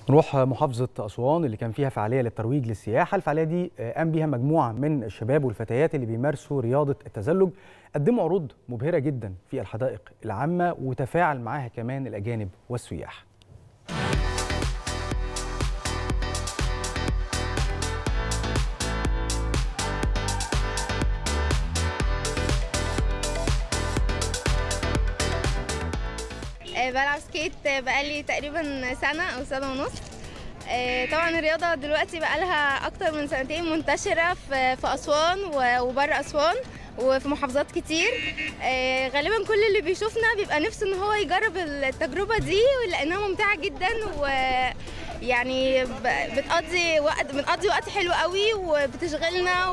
نروح محافظة أسوان اللي كان فيها فعالية للترويج للسياحة الفعالية دي قام بيها مجموعة من الشباب والفتيات اللي بيمارسوا رياضة التزلج قدموا عروض مبهرة جدا في الحدائق العامة وتفاعل معاها كمان الأجانب والسياح آه، بلعب سكيت بقالي تقريبا سنة أو سنة ونص آه، طبعا الرياضة دلوقتي بقالها أكتر من سنتين منتشرة في في أسوان و- وبره أسوان وفي محافظات كتير آه، غالبا كل اللي بيشوفنا بيبقى نفسه ان هو يجرب التجربة دي لأنها ممتعة جدا و يعني ب- بتقضي وقت بنقضي وقت حلو قوي وبتشغلنا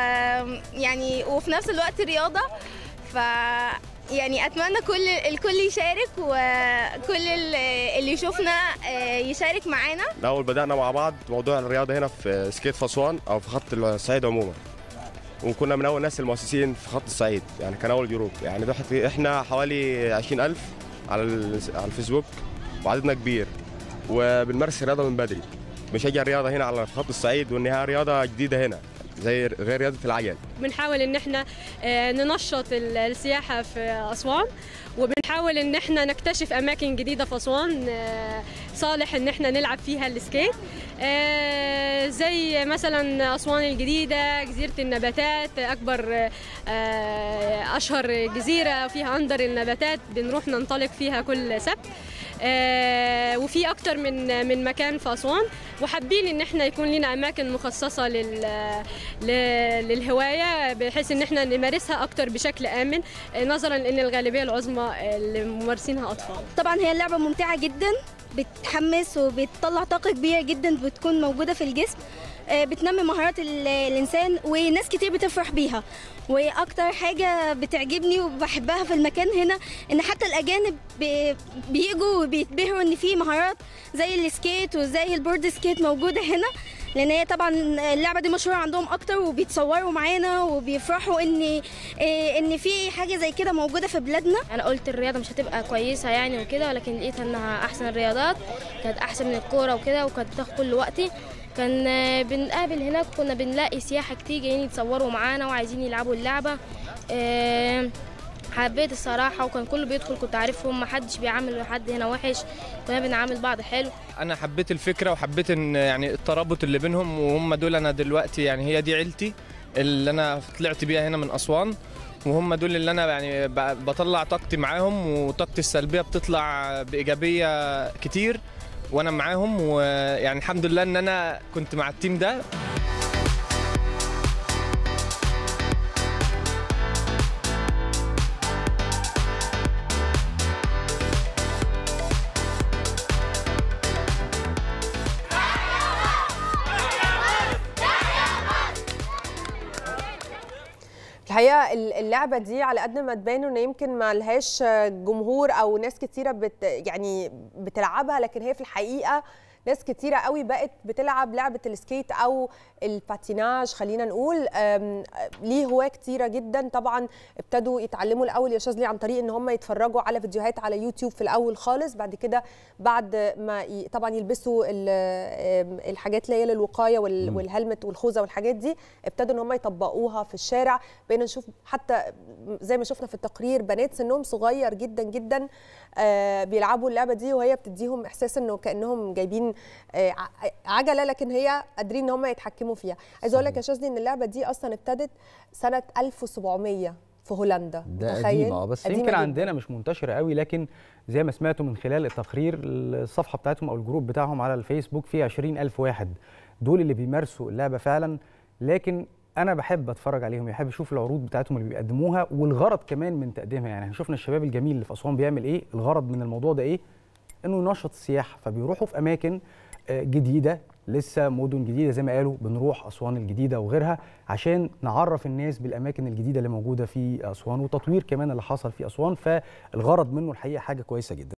ويعني وفي نفس الوقت رياضة ف يعني اتمنى كل الكل يشارك وكل ال- اللي يشوفنا آه، يشارك معانا الأول بدأنا مع بعض موضوع الرياضة هنا في سكيت في أسوان أو في خط الصعيد عموما وكنا من أول الناس المؤسسين في خط الصعيد يعني كان أول جروب يعني ده حت- إحنا حوالي 20000 على ال- على الفيسبوك وعددنا كبير وبنمارس الرياضة من بدري بنشجع الرياضة هنا على خط الصعيد وإنها رياضة جديدة هنا زي غير رياضة العجل بنحاول ان احنا آه، ننشط ال- السياحه في اسوان وبنحاول ان احنا نكتشف اماكن جديده في اسوان آه، صالح ان احنا نلعب فيها السكيت آه، زي مثلا اسوان الجديده جزيره النباتات اكبر آه، اشهر جزيره فيها اندر النباتات بنروح ننطلق فيها كل سبت آه، وفي اكتر من من مكان في اسوان وحابين ان احنا يكون لنا اماكن مخصصه لل ل- للهوايه بحيث ان احنا نمارسها اكتر بشكل امن آه، نظرا لان الغالبيه العظمى اللي ممارسينها اطفال طبعا هي اللعبة ممتعة جدا بتحمس وبتطلع طاقة كبيرة جدا بتكون موجودة في الجسم آه، بتنمي مهارات ال- الإنسان وناس كتير بتفرح بيها وأكتر حاجة بتعجبني وبحبها في المكان هنا إن حتى الأجانب بي- بيجوا وبيتبهروا إن في مهارات زي السكيت وزي البورد سكيت موجودة هنا لان هي طبعا اللعبه دي مشهوره عندهم اكتر وبيتصوروا معانا وبيفرحوا ان إيه، ان في حاجه زي كده موجوده في بلادنا انا قلت الرياضه مش هتبقى كويسه يعني وكده ولكن لقيتها انها احسن الرياضات كانت احسن من الكوره وكده وكانت بتاخد كل وقتي كان آه، بنقابل هناك كنا بنلاقي سياحه كتير جايين يتصوروا معانا وعايزين يلعبوا اللعبه آه، حبيت الصراحه وكان كله بيدخل كنت عارفهم محدش بيعامل حد هنا وحش كنا بنعامل بعض حلو انا حبيت الفكره وحبيت ان يعني الترابط اللي بينهم وهم دول انا دلوقتي يعني هي دي عيلتي اللي انا طلعت بيها هنا من اسوان وهم دول اللي انا يعني ب- بطلع طاقتي معاهم وطاقتي السلبيه بتطلع بايجابيه كتير وانا معاهم ويعني الحمد لله ان انا كنت مع التيم ده الحقيقه ال- اللعبه دي على قد ما تبان ان يمكن ما لهاش جمهور او ناس كتيره بت يعني بتلعبها لكن هي في الحقيقه ناس كتيرة قوي بقت بتلعب لعبة السكيت أو الباتيناج خلينا نقول أم، ليه هواة كتيرة جدا طبعا ابتدوا يتعلموا الأول يا شاذلي عن طريق إن هم يتفرجوا على فيديوهات على يوتيوب في الأول خالص بعد كده بعد ما ي- طبعا يلبسوا ال- أم، الحاجات اللي هي للوقاية وال- مم. والهلمت والخوذة والحاجات دي ابتدوا إن هم يطبقوها في الشارع بقينا نشوف حتى زي ما شفنا في التقرير بنات سنهم صغير جدا جدا آه، بيلعبوا اللعبه دي وهي بتديهم احساس انه كانهم جايبين آه، ع- عجله لكن هي قادرين ان هم يتحكموا فيها عايزه اقول لك يا شاذلي ان اللعبه دي اصلا ابتدت سنه 1700 في هولندا ده متخيل؟ قديم اه بس قديمة يمكن جداً. عندنا مش منتشره قوي لكن زي ما سمعتوا من خلال التقرير الصفحه بتاعتهم او الجروب بتاعهم على الفيسبوك فيه 20000 واحد دول اللي بيمارسوا اللعبه فعلا لكن انا بحب اتفرج عليهم بحب اشوف العروض بتاعتهم اللي بيقدموها والغرض كمان من تقديمها يعني احنا شفنا الشباب الجميل اللي في اسوان بيعمل ايه الغرض من الموضوع ده ايه انه ينشط السياحه فبيروحوا في اماكن آه، جديده لسه مدن جديده زي ما قالوا بنروح اسوان الجديده وغيرها عشان نعرف الناس بالاماكن الجديده اللي موجوده في اسوان وتطوير كمان اللي حصل في اسوان فالغرض منه الحقيقه حاجه كويسه جدا